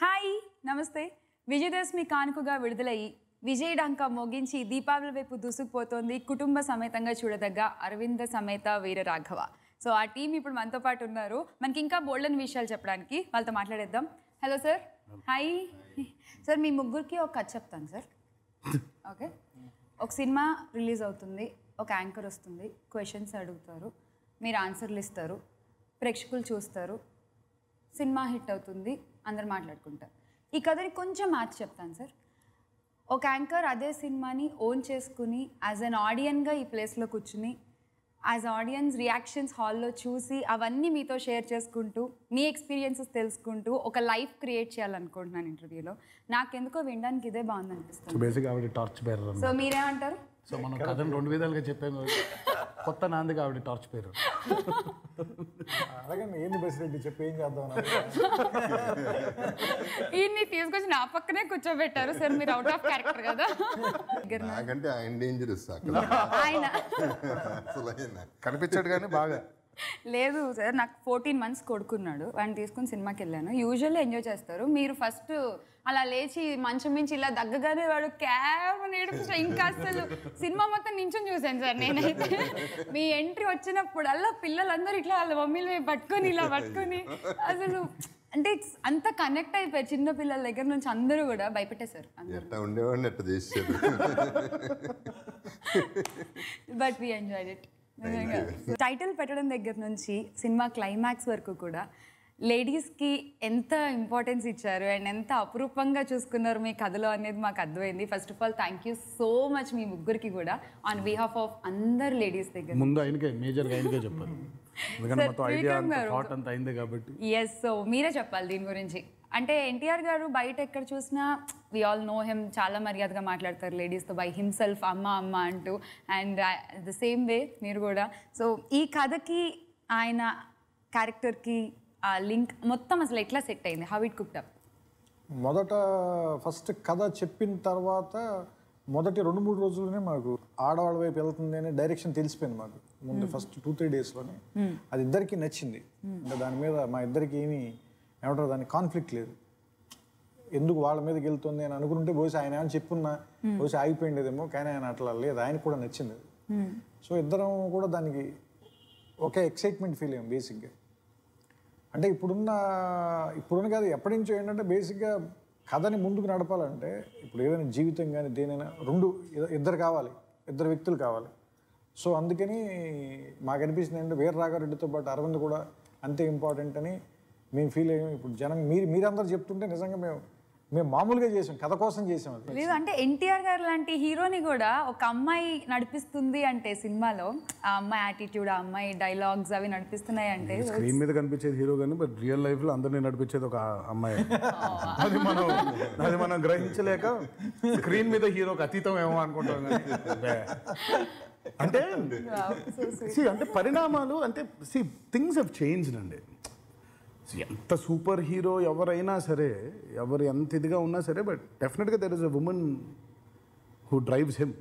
Hi నమస్తే విజయదశమి కానుకగా విడుదలయ్యి విజయ్ డంక మోగించి దీపావళి వైపు దూసుకుపోతోంది కుటుంబ సమేతంగా చూడదగ్గ అరవింద సమేత వీర రాఘవ సో ఆ టీం ఇప్పుడు మనతో పాటు ఉన్నారు మనకి ఇంకా బోల్డెన్ విషయాలు చెప్పడానికి వాళ్ళతో మాట్లాడేద్దాం హలో సార్ హాయ్ సార్ మీ ముగ్గురికి ఒక కథ చెప్తాను సార్ ఓకే ఒక సినిమా రిలీజ్ అవుతుంది ఒక యాంకర్ వస్తుంది క్వశ్చన్స్ అడుగుతారు మీరు ఆన్సర్లు ఇస్తారు ప్రేక్షకులు చూస్తారు సినిమా హిట్ అవుతుంది అందరు మాట్లాడుకుంటారు ఈ కథని కొంచెం మార్చి చెప్తాను సార్ ఒక యాంకర్ అదే సినిమాని ఓన్ చేసుకుని యాజ్ అన్ ఆడియన్గా ఈ ప్లేస్లో కూర్చుని యాజ్ ఆడియన్స్ రియాక్షన్స్ హాల్లో చూసి అవన్నీ మీతో షేర్ చేసుకుంటూ మీ ఎక్స్పీరియన్సెస్ తెలుసుకుంటూ ఒక లైఫ్ క్రియేట్ చేయాలనుకుంటున్నాను ఇంటర్వ్యూలో నాకెందుకో వినడానికి ఇదే బాగుంది అనిపిస్తుంది సో బేసిక్ ఆవిడ టార్చ్ బేరర్ సో మీరేమంటారు సో మనం కథను రెండు విధాలుగా చెప్పాము కొత్త నాందిగా ఆవిడ టార్చ్ పేరు అలాగని ఏంది బసిరెడ్డి చెప్పి ఏం చేద్దాం అని ఈయన్ని తీసుకొచ్చి నా పక్కనే కూర్చోబెట్టారు సార్ మీరు అవుట్ ఆఫ్ క్యారెక్టర్ కదా నాకంటే ఆయన డేంజరస్ అక్కడ ఆయన అసలు ఆయన కనిపించాడు కానీ బాగా లేదు సార్ నాకు ఫోర్టీన్ మంత్స్ కొడుకున్నాడు వాడిని తీసుకుని సినిమాకి వెళ్ళాను యూజువల్లీ ఎంజాయ్ చేస్తారు మీరు ఫస్ట్ అలా లేచి మంచం మించి ఇలా దగ్గగానే వాడు క్యాబ్ నేర్పించా ఇంకా అసలు సినిమా మొత్తం నించుని చూశాను సార్ నేనైతే మీ ఎంట్రీ వచ్చినప్పుడల్లా పిల్లలందరూ ఇట్లా వాళ్ళ మమ్మీలు పట్టుకొని ఇలా పట్టుకొని అసలు అంటే it's అంత కనెక్ట్ అయిపోయారు చిన్న పిల్లల దగ్గర నుంచి అందరూ కూడా భయపెట్టేశారు ఎట్టా ఉండేవాడిని ఎట్ట చేసాడు but we enjoyed it title పెట్టడం దగ్గర నుంచి సినిమా క్లైమాక్స్ వరకు కూడా లేడీస్కి ఎంత ఇంపార్టెన్స్ ఇచ్చారు అండ్ ఎంత అపురూపంగా చూసుకున్నారు మీ కథలో అనేది మాకు అర్థమైంది first of all thank you so much మీ ముగ్గురికి కూడా ఆన్ బిహాఫ్ ఆఫ్ అందరు లేడీస్ దగ్గర ముందు ఆయనకే మేజర్గా ఆయనకే చెప్పారు ఎందుకంటే Sir, మొత్తం ఐడియా త్రివిక్రమ్ అంతా గారు. థాట్ అంతా అయింది కాబట్టి ఎస్ సో మీరే చెప్పాలి దీని గురించి అంటే ఎన్టీఆర్ గారు బయట ఎక్కడ చూసినా వి ఆల్ నో హిమ్ చాలా మర్యాదగా మాట్లాడతారు లేడీస్తో బై హిమ్సెల్ఫ్ అమ్మ అమ్మ అంటూ అండ్ ద సేమ్ వే మీరు కూడా సో ఈ కథకి ఆయన క్యారెక్టర్కి ఆ లింక్ మొత్తం అసలు ఎట్లా సెట్ అయింది హౌ ఇట్ కుక్డ్ అప్ మొదట ఫస్ట్ కథ చెప్పిన తర్వాత మొదటి రెండు మూడు రోజుల్లోనే మాకు ఆడవాళ్ళ వైపు వెళ్తుంది అనే డైరెక్షన్ తెలిసిపోయింది మాకు ముందు ఫస్ట్ టూ త్రీ డేస్లోనే అది ఇద్దరికి నచ్చింది అంటే దాని మీద మా ఇద్దరికి ఏమీ ఏమంటారు దాని కాన్ఫ్లిక్ట్ లేదు ఎందుకు వాళ్ళ మీదకి వెళ్తుంది అని అనుకుంటే బహుశా ఆయన ఏమైనా చెప్పున్నా బహుశా ఆగిపోయిండేదేమో కానీ ఆయన అట్లా లేదు ఆయనకు కూడా నచ్చింది అది సో ఇద్దరం కూడా దానికి ఒకే ఎక్సైట్మెంట్ ఫీల్ అయ్యాం బేసిక్గా అంటే ఇప్పుడున్న ఇప్పుడున్న కాదు ఎప్పటి నుంచో ఏంటంటే బేసిక్గా కథని ముందుకు నడపాలంటే ఇప్పుడు ఏదైనా జీవితం కానీ దేనైనా రెండు ఇ- ఇద్దరు కావాలి ఇద్దరు వ్యక్తులు కావాలి సో అందుకని మాకు అనిపిస్తుంది ఏంటంటే వీర రాఘారెడ్డితో పాటు అరవింద్ కూడా అంతే ఇంపార్టెంట్ అని మేము ఫీల్ అయ్యాం ఇప్పుడు జనం మీరు మీరందరూ చెప్తుంటే నిజంగా మేము మేము మామూలుగా చేసాం కథ కోసం చేసాం అది లేదు అంటే ఎన్టీఆర్ గారు లాంటి హీరోని కూడా ఒక అమ్మాయి నడిపిస్తుంది అంటే సినిమాలో ఆ అమ్మాయి యాటిట్యూడ్ ఆ అమ్మాయి డైలాగ్స్ అవి నడిపిస్తున్నాయి అంటే స్క్రీన్ మీద కనిపించేది హీరో కానీ బట్ రియల్ లైఫ్ లో అందరినీ నడిపించేది ఒక అమ్మాయి అది మనం అది మనం గ్రహించలేక స్క్రీన్ మీద హీరోకి అతీతం ఏమో అనుకుంటాం కానీ బే. అంటే see, అంటే పరిణామాలు అంటే సి థింగ్స్ హెవ్ చేంజ్డ్ అండి See, ఎంత సూపర్ హీరో ఎవరైనా సరే ఎవరు ఎంత ఇదిగా ఉన్నా సరే బట్ డెఫినెట్గా there is a woman who drives him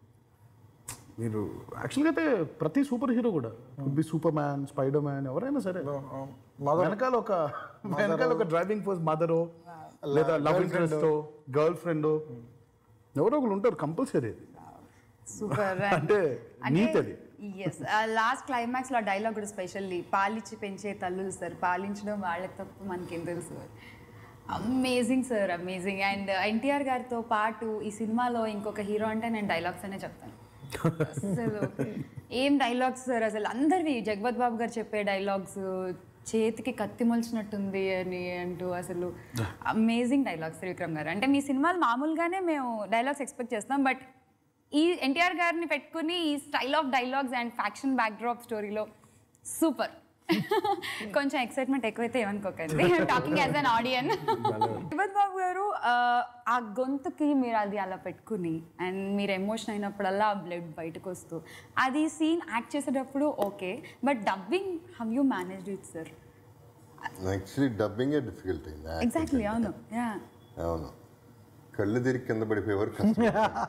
మీరు యాక్చువల్గా అయితే ప్రతి సూపర్ హీరో కూడా be Superman Spiderman ఎవరైనా సరే మదర్ వెనకాల ఒక వెనకాల ఒక డ్రైవింగ్ ఫోర్స్ మదరో లేదా లవ్ ఇంట్రెస్ట్ గర్ల్ ఫ్రెండ్ ఎవరో ఒకరు ఉంటారు కంపల్సరీ సూపర్ అంటే నీట్ అది ఎస్ లాస్ట్ క్లైమాక్స్ లో డైలాగ్ కూడా స్పెషల్లీ పాలిచ్చి పెంచే తల్లులు సార్ పాలించడం వాళ్ళకి తప్ప మనకేం తెలుసు amazing sir amazing and NTR గారితో పాటు ఈ సినిమాలో ఇంకొక హీరో అంటే నేను డైలాగ్స్ అనే చెప్తాను అసలు ఏం డైలాగ్స్ సార్ అసలు అందరివి జగపత్ బాబు గారు చెప్పే డైలాగ్స్ చేతికి కత్తి మొలిచినట్టుంది అని అంటూ అసలు అమేజింగ్ డైలాగ్స్ త్రివిక్రమ్ గారు అంటే మీ సినిమాలు మామూలుగానే మేము డైలాగ్స్ ఎక్స్పెక్ట్ చేస్తాం బట్ ఈ ఎన్టీఆర్ గారిని పెట్టుకుని ఈ style of dialogues and faction backdrop స్టోరీలో సూపర్ కొంచెం ఎక్సైట్మెంట్ ఎక్కువైతే ఏమనుకోకండి టాకింగ్ యాజ్ అన్ ఆడియన్ విభత్ బాబు గారు ఆ, ఆ గొంతుకి మీరు అది అలా పెట్టుకుని అండ్ మీరు ఎమోషన్ అయినప్పుడల్లా ఆ బ్లడ్ బయటకు వస్తూ అది సీన్ యాక్ట్ చేసేటప్పుడు okay but dubbing how you managed it sir actually డబ్బింగే డిఫికల్ట్ అయింది acting ఎగ్జాక్ట్లీ కంటే. అవును యా అవును కళ్ళు తిరిగి కింద పడిపోయేవారు కష్టం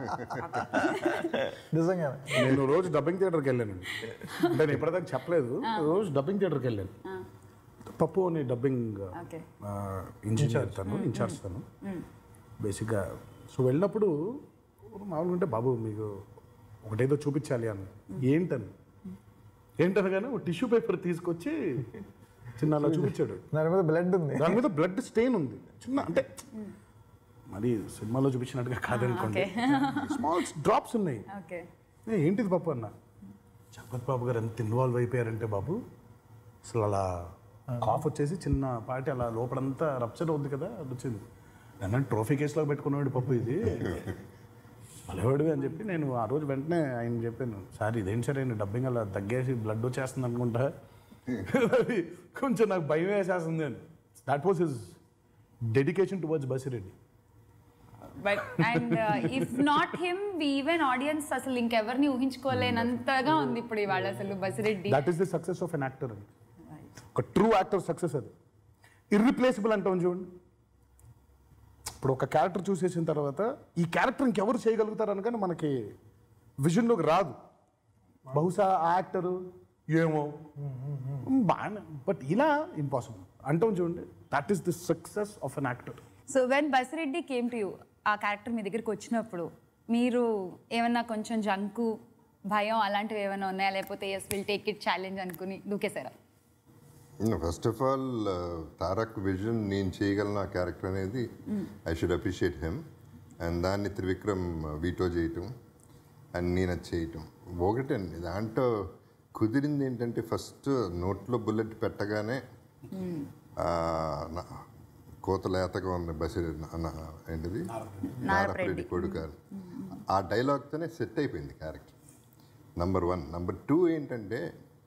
నిజంగా నేను రోజు డబ్బింగ్ థియేటర్కి వెళ్ళాను అంటే నేను ఇప్పటిదాకా చెప్పలేదు రోజు డబ్బింగ్ థియేటర్కి వెళ్ళాను పప్పు అని డబ్బింగ్ ఓకే ఇంజనీర్ తను ఇన్ఛార్జ్ తను బేసిక్గా సో వెళ్ళినప్పుడు మామూలుగా ఉంటే బాబు మీకు ఒకటేదో చూపించాలి అని ఏంటని ఏంటనగానే ఒక టిష్యూ పేపర్ తీసుకొచ్చి చిన్న అలా చూపించాడు దాని మీద బ్లడ్ ఉంది దాని మీద బ్లడ్ స్టెయిన్ ఉంది చిన్న అంటే మరి సినిమాలో చూపించినట్టుగా కాదనుకోండి స్మాల్ డ్రాప్స్ ఉన్నాయి ఓకే ఏ, ఏంటిది బాబు అన్న జగపత్ బాబు గారు ఎంత ఇన్వాల్వ్ అయిపోయారంటే బాబు అసలు అలా కాఫ్ వచ్చేసి చిన్న పాటి అలా లోపలంతా రప్చర్ అవుద్ది కదా అది వచ్చింది నన్ను ట్రోఫీ కేసులో పెట్టుకున్నాడు పప్పు ఇది భలేవాడివి అని చెప్పి నేను ఆ రోజు వెంటనే ఆయన చెప్పాను సార్ ఇదేంటి సార్ ఆయన డబ్బింగ్ అలా తగ్గేసి బ్లడ్ వచ్చేస్తుంది అనుకుంటా అది కొంచెం నాకు భయం వేసేస్తుంది అని that was his dedication towards Basireddy but and if not him even audience అసలు ఇంకెవరిని ఊహించుకోలేనంతగా ఉంది ఇప్పుడు ఇవాళ అసలు Basireddy that is the success of an actor అండి ఒక ట్రూ యాక్టర్ సక్సెస్ అది ఇర్రిప్లేసిబుల్ అంటాం చూడండి ఇప్పుడు ఒక క్యారెక్టర్ చూసేసిన తర్వాత ఈ క్యారెక్టర్ ఇంకెవరు చేయగలుగుతారు అనగానే మనకి విజన్లోకి రాదు బహుశా ఆ యాక్టరు ఏమో బాగానే బట్ ఇలా ఇంపాసిబుల్ అంటాం చూడండి that is the success of an actor so when Basireddy came to you ఆ క్యారెక్టర్ మీ దగ్గరికి వచ్చినప్పుడు మీరు ఏమన్నా కొంచెం జంకు భయం అలాంటివి ఏమైనా ఉన్నాయా లేకపోతే yes will take it challenge అనుకుని దూకేశారా first of all Tarak vision నేను చేయగలను ఆ క్యారెక్టర్ అనేది I should appreciate him and దాన్ని త్రివిక్రమ్ వీటో చేయటం అండ్ నేను అది చేయటం ఒకటండి దాంట్లో కుదిరింది ఏంటంటే ఫస్ట్ నోట్లో బుల్లెట్ పెట్టగానే ఆ, నా- కోత లేతగా ఉంది బసి నా- ఏంటిది నారపరెడ్డి కొడుకు అని. ఆ డైలాగ్తోనే సెట్ అయిపోయింది character number one number two ఏంటంటే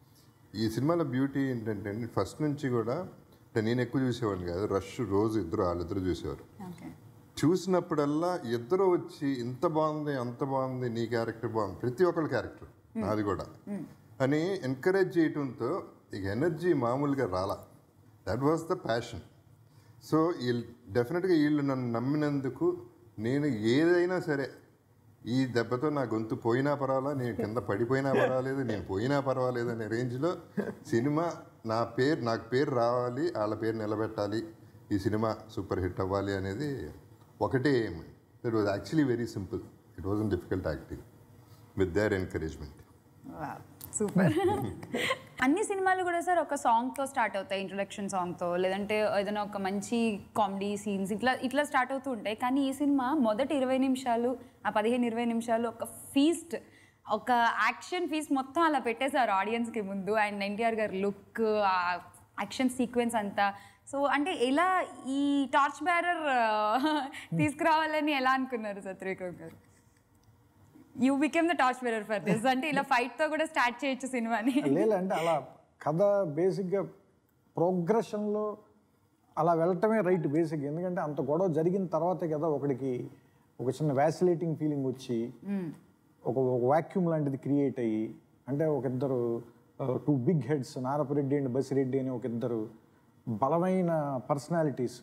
ఈ సినిమాలో బ్యూటీ ఏంటంటే ఫస్ట్ నుంచి కూడా అంటే నేను ఎక్కువ చూసేవాడిని కాదు రష్ రోజు ఇద్దరు వాళ్ళిద్దరు చూసేవారు ఓకే చూసినప్పుడల్లా ఇద్దరు వచ్చి ఇంత బాగుంది అంత బాగుంది నీ క్యారెక్టర్ బాగుంది ప్రతి ఒక్కళ్ళ క్యారెక్టర్ నాది కూడా అని ఎంకరేజ్ చేయటంతో ఇక ఎనర్జీ మామూలుగా రాలా that was the passion so వీళ్ళు డెఫినెట్గా వీళ్ళు నన్ను నమ్మినందుకు నేను ఏదైనా సరే ఈ దెబ్బతో నా గొంతు పోయినా పర్వాలా నేను కింద పడిపోయినా పర్వాలేదు నేను పోయినా పర్వాలేదు అనే రేంజ్లో సినిమా నా పేరు నాకు పేరు రావాలి వాళ్ళ పేరు నిలబెట్టాలి ఈ సినిమా సూపర్ హిట్ అవ్వాలి అనేది ఒకటే aim it was actually very simple it was difficult acting with their encouragement super అన్ని సినిమాలు కూడా సార్ ఒక సాంగ్తో స్టార్ట్ అవుతాయి ఇంట్రొడక్షన్ సాంగ్తో లేదంటే ఏదైనా ఒక మంచి కామెడీ సీన్స్ ఇట్లా ఇట్లా స్టార్ట్ అవుతూ ఉంటాయి కానీ ఈ సినిమా మొదటి ఇరవై నిమిషాలు ఆ పదిహేను ఇరవై నిమిషాలు ఒక ఫీస్ట్ ఒక యాక్షన్ ఫీస్ట్ మొత్తం అలా పెట్టేశారు ఆడియన్స్కి ముందు అండ్ ఎన్టీఆర్ గారి లుక్ ఆ యాక్షన్ సీక్వెన్స్ అంతా సో అంటే ఎలా ఈ టార్చ్ బ్యారర్ తీసుకురావాలని ఎలా అనుకున్నారు సార్ త్రివిక్రమ్ గారు you became the torch bearer for this అంటే ఇలా ఫైట్ తో కూడా స్టార్ట్ చేయొచ్చు సినిమాని లేదంటే అలా కథ బేసిక్గా ప్రోగ్రెషన్లో అలా వెళ్ళటమే రైట్ బేసిక్ ఎందుకంటే అంత గొడవ జరిగిన తర్వాతే కదా ఒకడికి ఒక చిన్న వ్యాసిలేటింగ్ ఫీలింగ్ వచ్చి ఒక ఒక వాక్యూమ్ లాంటిది క్రియేట్ అయ్యి అంటే ఒక ఇద్దరు two big heads Narapareddy and Basireddy అని ఒక ఇద్దరు బలమైన పర్సనాలిటీస్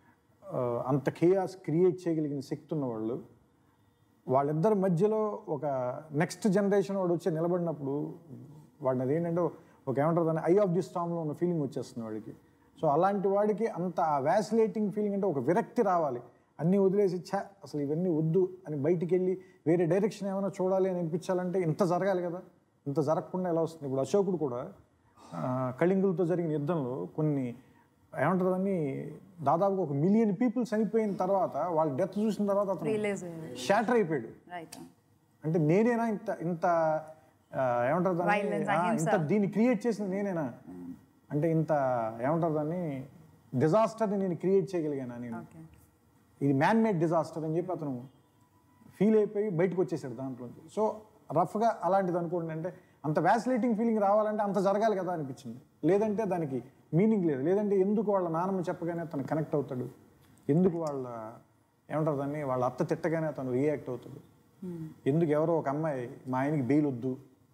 అంత కేయాస్ క్రియేట్ చేయగలిగిన శక్తి ఉన్నవాళ్ళు వాళ్ళిద్దరి మధ్యలో ఒక నెక్స్ట్ జనరేషన్ వాడు వచ్చి నిలబడినప్పుడు వాడిని అదేంటంటే ఒక ఏమంటారు దాన్ని ఐ ఆఫ్ ది స్టామ్లో ఉన్న ఫీలింగ్ వచ్చేస్తుంది వాడికి సో అలాంటి వాడికి అంత వ్యాసిలేటింగ్ ఫీలింగ్ అంటే ఒక విరక్తి రావాలి అన్నీ వదిలేసి ఛా అసలు ఇవన్నీ వద్దు అని బయటికి వెళ్ళి వేరే డైరెక్షన్ ఏమైనా చూడాలి అని అనిపించాలంటే ఇంత జరగాలి కదా ఇంత జరగకుండా ఎలా వస్తుంది ఇప్పుడు అశోకుడు కూడా ఆ, కళింగులతో జరిగిన యుద్ధంలో కొన్ని ఏమంటారు దాన్ని దాదాపుగా ఒక మిలియన్ పీపుల్ చనిపోయిన తర్వాత వాళ్ళ డెత్ చూసిన తర్వాత అతను రిలీజ్ షాటర్ అయిపోయాడు రైట్ అంటే నేనేనా ఇంత ఇంత ఆ, ఏమంటారు దాన్ని Violence, ఆ, అహింస. ఇంత దీన్ని క్రియేట్ చేసింది నేనేనా అంటే ఇంత ఏమంటారు దాన్ని డిజాస్టర్ని నేను క్రియేట్ చేయగలిగానా నేను ఓకే ఇది మ్యాన్ మేడ్ డిజాస్టర్ అని చెప్పి అతను ఫీల్ అయిపోయి బయటకు వచ్చేసాడు దాంట్లోంచి సో రఫ్గా అలాంటిది అనుకోండి అంటే అంత వ్యాసిలేటింగ్ ఫీలింగ్ రావాలంటే అంత జరగాలి కదా అనిపించింది లేదంటే దానికి మీనింగ్ లేదు లేదంటే ఎందుకు వాళ్ళ నాన్నమ్మ చెప్పగానే తను కనెక్ట్ అవుతాడు ఎందుకు వాళ్ళ ఏమంటారు దాన్ని వాళ్ళ అత్త తిట్టగానే అతను రియాక్ట్ అవుతాడు ఎందుకు ఎవరో ఒక అమ్మాయి మా ఆయనకి బెయిల్ వద్దు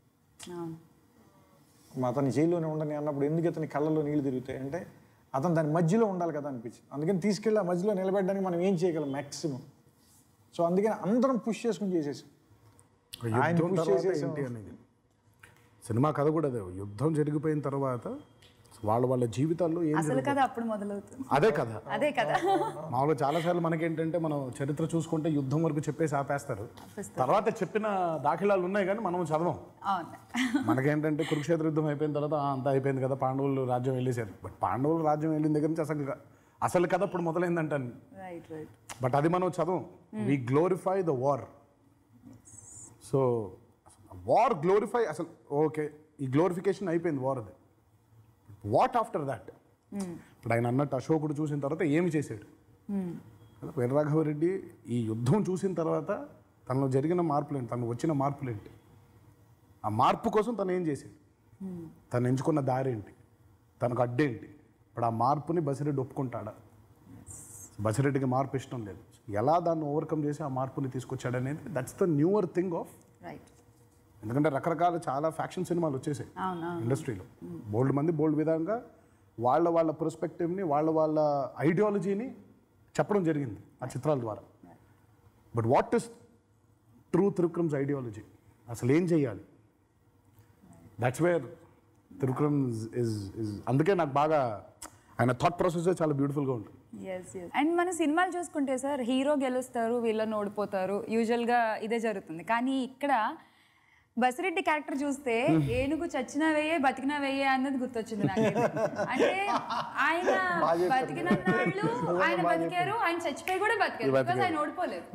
మా అతని జైల్లోనే ఉండని అన్నప్పుడు ఎందుకు అతని కళ్ళలో నీళ్లు తిరుగుతాయి అంటే అతను దాని మధ్యలో ఉండాలి కదా అనిపించింది అందుకని తీసుకెళ్ళి ఆ మధ్యలో నిలబెట్టడానికి మనం ఏం చేయగలం మ్యాక్సిమం సో అందుకని అందరం పుష్ చేసుకుని చేసేసాం ఆయన యుద్ధం push తర్వాత చేసేసాం. ఏంటి అనేది సినిమా కథ కూడా అదే యుద్ధం జరిగిపోయిన తర్వాత వాళ్ళ వాళ్ళ జీవితాల్లో ఏం అసలు కదా అప్పుడు మొదలవుతుంది అదే కదా అదే కదా మామూలుగా చాలాసార్లు మనకేంటంటే మనం చరిత్ర చూసుకుంటే యుద్ధం వరకు చెప్పేసి ఆపేస్తారు తర్వాత చెప్పిన దాఖలాలు ఉన్నాయి కానీ మనం చదవం అవును మనకేంటంటే కురుక్షేత్ర యుద్ధం అయిపోయిన తర్వాత "ఆ, అంతా అయిపోయింది కదా పాండవులు రాజ్యం వెళ్ళేశారు బట్ పాండవులు రాజ్యం వెళ్ళిన దగ్గర నుంచి అసలు అసలు కథ ఇప్పుడు మొదలైందంటాను రైట్ రైట్ బట్ అది మనం చదవం we glorify the war so war glorify అసలు ఓకే ఈ గ్లోరిఫికేషన్ అయిపోయింది వార్ అది వాట్ ఆఫ్టర్ దాట్ ఇప్పుడు ఆయన అన్నట్టు అశోకుడు చూసిన తర్వాత ఏమి చేశాడు కదా, వీరరాఘవరెడ్డి ఈ యుద్ధం చూసిన తర్వాత తనలో జరిగిన మార్పులేంటి తను వచ్చిన మార్పులేంటి ఆ మార్పు కోసం తను ఏం చేశాడు తను ఎంచుకున్న దారి ఏంటి తనకు అడ్డేంటి ఇప్పుడు ఆ మార్పుని బసిరెడ్డి ఒప్పుకుంటాడా బసిరెడ్డికి మార్పు ఇష్టం లేదు ఎలా దాన్ని ఓవర్కమ్ చేసి ఆ మార్పుని తీసుకొచ్చాడు అనేది that's the newer thing of right ఎందుకంటే రకరకాల చాలా ఫ్యాక్షన్ సినిమాలు వచ్చేసాయి అవునా ఇండస్ట్రీలో బోల్డ్ మంది బోల్డ్ విధంగా వాళ్ళ వాళ్ళ పర్స్పెక్టివ్ని వాళ్ళ వాళ్ళ ఐడియాలజీని చెప్పడం జరిగింది ఆ చిత్రాల ద్వారా but what is true Trivikram's ideology అసలు ఏం చేయాలి that's where Trivikram is is అందుకే నాకు బాగా ఆయన థాట్ ప్రాసెస్ చాలా బ్యూటిఫుల్గా ఉంటుంది ఎస్ ఎస్ అండ్ మన సినిమాలు చూసుకుంటే సార్ హీరో గెలుస్తారు వీళ్ళని ఓడిపోతారు యూజువల్గా ఇదే జరుగుతుంది కానీ ఇక్కడ బసిరెడ్డి క్యారెక్టర్ చూస్తే ఏనుగు చచ్చినా వేయే బతికినా వేయే అన్నది గుర్తొచ్చింది నాకు అంటే ఆయన బతికిన నాళ్ళు ఆయన బతికారు ఆయన చచ్చిపోయి కూడా బతికారు బికాజ్ ఆయన ఓడిపోలేదు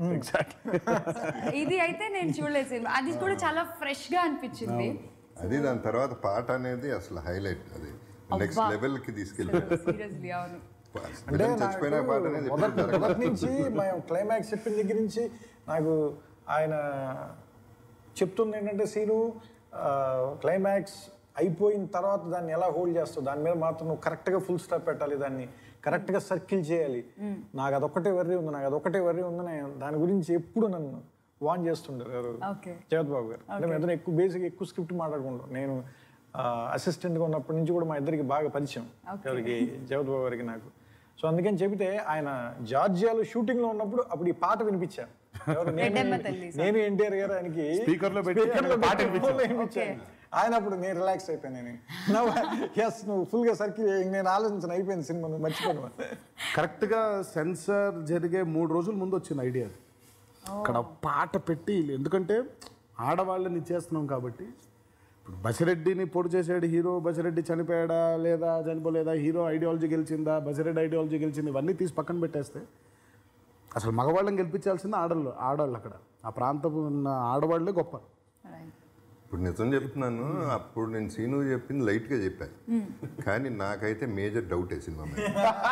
ఇది అయితే నేను చూడలేదు సినిమా అది కూడా చాలా ఫ్రెష్ గా అనిపించింది అది దాని తర్వాత పాట అనేది అసలు హైలైట్ అది నెక్స్ట్ లెవెల్ కి తీసుకెళ్ళాడు సీరియస్లీ అవును అంటే విలన్ చచ్చిపోయిన పాట అనేది ఎప్పుడు మొదటి జరగలేదు. మొదటి నుంచి మేము క్లైమాక్స్ చెప్పిన దగ్గర నుంచి నాకు ఆయన చెప్తుంది ఏంటంటే సీను క్లైమాక్స్ అయిపోయిన తర్వాత దాన్ని ఎలా హోల్డ్ చేస్తావు దాని మీద మాత్రం నువ్వు కరెక్ట్గా ఫుల్ స్టాప్ పెట్టాలి దాన్ని కరెక్ట్గా సర్కిల్ చేయాలి నాకు అదొక్కటే వర్రీ ఉంది నాకు అదొక్కటే వర్రీ ఉంది నేను దాని గురించి ఎప్పుడు నన్ను వాన్ చేస్తుంటారు ఎవరు ఓకే జగత్ బాబు గారు అంటే మేము ఇద్దరం ఎక్కువ బేసిక్ ఎక్కువ స్క్రిప్ట్ మాట్లాడుకుంటాం నేను అసిస్టెంట్గా ఉన్నప్పటి నుంచి కూడా మా ఇద్దరికి బాగా పరిచయం ఎవరికి జగత్ బాబు గారికి నాకు సో అందుకని చెబితే ఆయన జార్జియాలో షూటింగ్ లో ఉన్నప్పుడు అప్పుడు ఈ పాట వినిపించాను ఎవరు? నేను- రెడ్డమ్మ తల్లి నేను ఎన్టీఆర్ గారు ఆయనకి Speaker లో పెట్టి speaker లో ఆయన పాట పెట్టి వినిపించారు. phone లో వినిపించాను. ఆయన అప్పుడు నేను రిలాక్స్ అయిపోయాను నేను ఎస్ నువ్వు ఫుల్ గా సర్కిల్ నేను ఆలోచించిన అయిపోయింది సినిమా నువ్వు మర్చిపోను కరెక్ట్గా సెన్సర్ జరిగే మూడు రోజుల ముందు వచ్చిన ఐడియా అది అక్కడ పాట పెట్టి ఎందుకంటే ఆడవాళ్ళని ఇచ్చేస్తున్నాం కాబట్టి ఇప్పుడు బసిరెడ్డిని పొడి చేసాడు హీరో బసిరెడ్డి చనిపోయాడా లేదా చనిపోలేదా హీరో ఐడియాలజీ గెలిచిందా బసిరెడ్డి ఐడియాలజీ గెలిచింది ఇవన్నీ తీసి పక్కన పెట్టేస్తే అసలు మగవాళ్ళని గెలిపించాల్సింది ఆడళ్ళు ఆడవాళ్ళు అక్కడ ఆ ప్రాంతం ఉన్న ఆడవాళ్ళే గొప్ప రైట్ ఇప్పుడు నిజం చెప్తున్నాను అప్పుడు నేను సీను చెప్పింది లైట్ గా చెప్పాను కానీ నాకైతే మేజర్ డౌట్ సినిమా మీద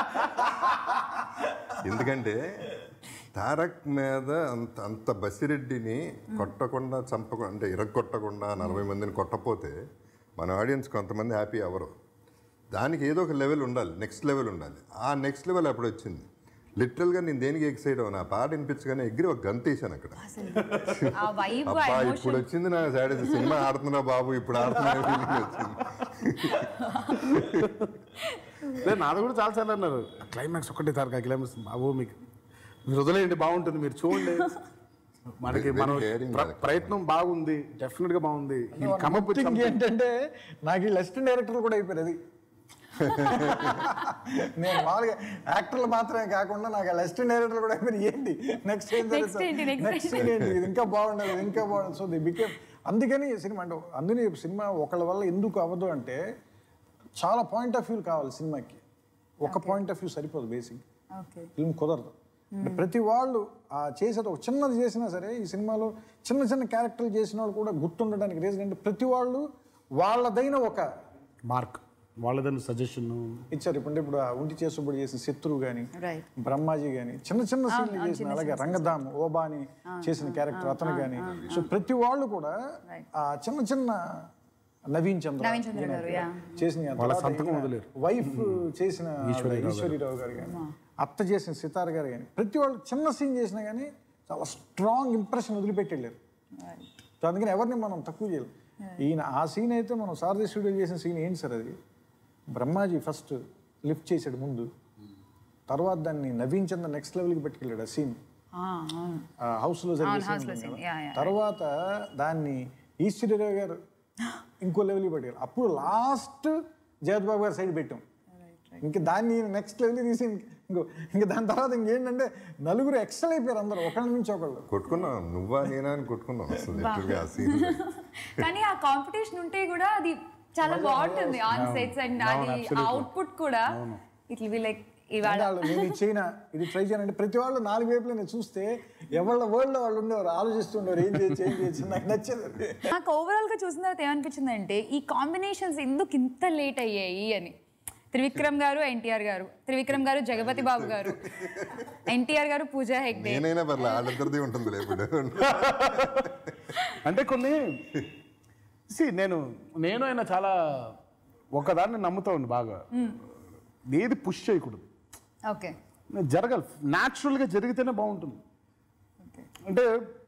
ఎందుకంటే తారక్ మీద అంత అంత బసిరెడ్డిని కొట్టకుండా చంపకుండా అంటే ఇరగొట్టకుండా నలభై మందిని కొట్టపోతే మన ఆడియన్స్ కొంతమంది హ్యాపీ అవ్వరు దానికి ఏదో ఒక లెవెల్ ఉండాలి నెక్స్ట్ లెవెల్ ఉండాలి ఆ నెక్స్ట్ లెవెల్ అప్పుడు వచ్చింది లిటరల్గా నేను దేనికి ఎక్సైడ్ అవును ఆ పాట వినిపించగానే ఎగిరి ఒక గంత వేసాను అక్కడ ఆ వైబ్ ఆ అబ్బా ఇప్పుడు ఎమోషన్ వచ్చింది నా సైడ్ సినిమా ఆడుతున్నా బాబు ఇప్పుడు ఆడుతున్నా ఫీలింగ్ వచ్చింది లేదు నాది కూడా చాలాసార్లు అన్నారు క్లైమాక్స్ ఒకటే తారక క్లైమాక్స్ బాబు మీకు మీరు వదిలేయండి బాగుంటుంది మీరు చూడండి మనకి Very మనం daring ప్ర- director. ప్రయత్నం బాగుంది డెఫినెట్ గా బాగుంది కమప్ థింగ్ ఏంటంటే నాకు ఈ అసిస్టెంట్ డైరెక్టర్ కూడా అయిపోయారు అది నేను మామూలుగా యాక్టర్లు మాత్రమే కాకుండా నాకు అసిస్టెంట్ డైరెక్టర్ కూడా అయిపోయారు ఏంటి నెక్స్ట్ ఏం Next ఏంటి, next నెక్స్ట్ ఏంటి ఇది ఇంకా బాగుండదు ఇది ఇంకా బాగుండదు సో ది బికేమ్ అందుకని సినిమా అంటే అందుకని సినిమా ఒకళ్ళ వల్ల ఎందుకు అవ్వదు అంటే చాలా పాయింట్ ఆఫ్ వ్యూ కావాలి సినిమాకి ఒక పాయింట్ ఆఫ్ వ్యూ సరిపోదు బేసిక్ ఓకే ఫిల్మ్ కుదరదు అంటే ప్రతి వాళ్ళు ఆ చేసేది ఒక చిన్నది చేసినా సరే ఈ సినిమాలో చిన్న చిన్న క్యారెక్టర్లు చేసిన వాళ్ళు కూడా గుర్తుండడానికి రీజన్ ఏంటి ప్రతి వాళ్ళు వాళ్ళదైన ఒక మార్క్ వాళ్ళదని సజెషన్ ఇచ్చారు ఇప్పుడు ఇప్పుడు ఆ ఉంటి చేసుబడి చేసిన శత్రువు కానీ రైట్ బ్రహ్మాజీ కానీ చిన్న చిన్న సీన్లు అవును, చేసిన అలాగే రంగధామ్ ఓబాని చేసిన క్యారెక్టర్ అతను కానీ సో ప్రతి వాళ్ళు కూడా ఆ చిన్న చిన్న నవీన్ చంద్ర నవీన్ చంద్ర గారు, yeah. చేసిన వాళ్ళ సంతకం వదిలేరు. వైఫ్ చేసిన ఈశ్వరీరావు గారు కానీ అత్త చేసిన సితార్ గారు కానీ ప్రతి వాళ్ళు చిన్న సీన్ చేసినా కానీ చాలా స్ట్రాంగ్ ఇంప్రెషన్ వదిలిపెట్టలేరు సో అందుకని ఎవరిని మనం తక్కువ చేయలేం ఈయన ఆ సీన్ అయితే మనం సారథి స్టూడియో చేసిన సీన్ ఏంటి సార్ అది బ్రహ్మాజీ ఫస్ట్ లిఫ్ట్ చేశాడు ముందు తర్వాత దాన్ని నవీన్ చంద్ర నెక్స్ట్ లెవెల్కి పెట్టుకెళ్ళాడు ఆ సీన్ అవును హౌస్లో జరిగే అవును, scene house లో ఉంటుంది scene. కదా. Yeah, yeah, తర్వాత దాన్ని ఈశ్వరీరావు గారు ఇంకో లెవెల్కి పెట్టారు అప్పుడు లాస్ట్ జగత్ బాబు గారి సైడ్ పెట్టాం ఇంకా దాన్ని నెక్స్ట్ లెవెల్ తీసి ఇంకో ఇంకా దాని తర్వాత ఇంకేంటంటే నలుగురు ఎక్స్ట్రా అయిపోయారు అందరూ ఒకళ్ళ నుంచి ఒకళ్ళు కొట్టుకున్నాం నువ్వా నేనా అని కొట్టుకున్నాం అసలు లిటరల్గా ఆ సీన్ కానీ ఆ కాంపిటీషన్ ఉంటే కూడా అది చాలా బాగుంటుంది ఆన్ సెట్స్ అండ్ అది అవుట్పుట్ కూడా ఇట్ విల్ బి లైక్ ఇవాళ అంటే వాళ్ళు నేను ఇది చేయనా ఇది ట్రై చేయనంటే ప్రతి వాళ్ళు నాలుగు వైపులు నేను చూస్తే ఎవళ్ళ వరల్డ్ వాళ్ళు ఉండేవారు ఆలోచిస్తుండేవారు ఏం చేయొచ్చు ఏం చేయొచ్చు నాకు నచ్చేది అది. నాకు ఓవరాల్ గా చూసిన తర్వాత ఏమనిపించింది అంటే ఈ కాంబినేషన్స్ ఎందుకు ఇంత లేట్ అయ్యాయి అని త్రివిక్రమ్ గారు ఎన్టీఆర్ గారు త్రివిక్రమ్ గారు జగపతి బాబు గారు ఎన్టీఆర్ గారు పూజా హెగ్డే నేనైనా పర్లే వాళ్ళిద్దరిది ఉంటుంది లేపుడు అంటే కొన్ని సి నేను నేను ఆయన చాలా ఒకదాన్ని నమ్ముతా ఉండి బాగా ఏది పుష్ చేయకూడదు ఓకే జరగాలి న్యాచురల్గా జరిగితేనే బాగుంటుంది అంటే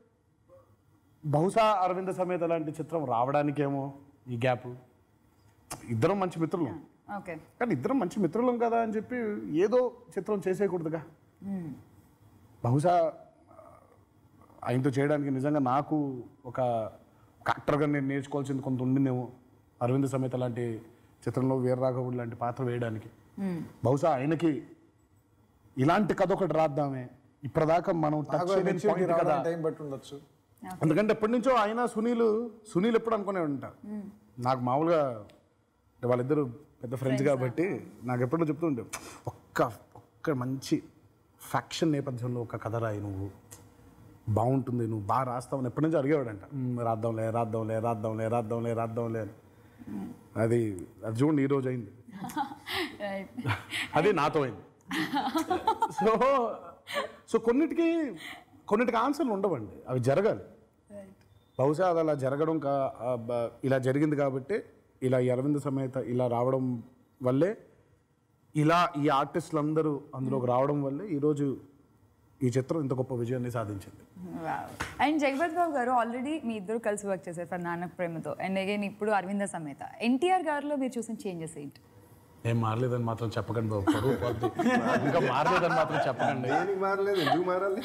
బహుశా అరవింద సమేత లాంటి చిత్రం రావడానికేమో ఈ గ్యాప్ ఇద్దరం మంచి మిత్రులం ఓకే కానీ ఇద్దరం మంచి మిత్రులం కదా అని చెప్పి ఏదో చిత్రం చేసేయకూడదుగా బహుశా ఆయనతో చేయడానికి నిజంగా నాకు ఒక ఒక యాక్టర్గా నేను నేర్చుకోవాల్సింది కొంత ఉండిందేమో అరవింద సమేత లాంటి చిత్రంలో వీరరాఘవుడు లాంటి పాత్ర వేయడానికి బహుశా ఆయనకి ఇలాంటి కథ ఒకటి రాద్దామే ఇప్పటిదాకా మనం టచ్ నాకు చేయలేని మెచ్యూరిటీ point కదా రావడానికి టైం పట్టి ఉండొచ్చు ఎందుకంటే ఎప్పటి నుంచో ఆయన సునీల్ సునీల్ ఎప్పుడు అనుకునే ఉంటా నాకు మామూలుగా అంటే వాళ్ళిద్దరు పెద్ద ఫ్రెండ్స్ కాబట్టి నాకు ఎప్పుడో చెప్తుంటే ఒక్క ఒక్క మంచి ఫ్యాక్షన్ నేపథ్యంలో ఒక కథ రాయి నువ్వు బాగుంటుంది నువ్వు బాగా రాస్తావు అని ఎప్పటి నుంచో అడిగేవాడంట "మ్మ్, రాద్దాంలే రాద్దాంలే రాద్దాంలే రాద్దాంలే రాద్దాంలే అని అది అది చూడండి ఈరోజు అయింది రైట్ అది నాతో అయింది సో సో కొన్నిటికి కొన్నిటికి ఆన్సర్లు ఉండవండి అవి జరగాలి బహుశా అది అలా జరగడం కా ఆ బ- ఇలా జరిగింది కాబట్టి ఇలా ఈ అరవింద సమేత ఇలా రావడం వల్లే ఇలా ఈ ఆర్టిస్టులు అందరూ అందులోకి రావడం వల్లే ఈరోజు ఈ చిత్రం ఇంత గొప్ప విజయాన్ని సాధించింది అండ్ జగపతి బాబు గారు ఆల్రెడీ మీ ఇద్దరు కలిసి వర్క్ చేశారు ఫర్ నాన్న ప్రేమతో అండ్ అగైన్ ఇప్పుడు అరవింద సమేత ఎన్టీఆర్ గారిలో మీరు చూసిన చేంజెస్ ఏంటి ఏం మారలేదని మాత్రం చెప్పకండి బాబు పరువు పోద్ది. ఇంకా మారలేదని మాత్రం చెప్పకండి దేనికి మారలేదు ఎందుకు మారాలి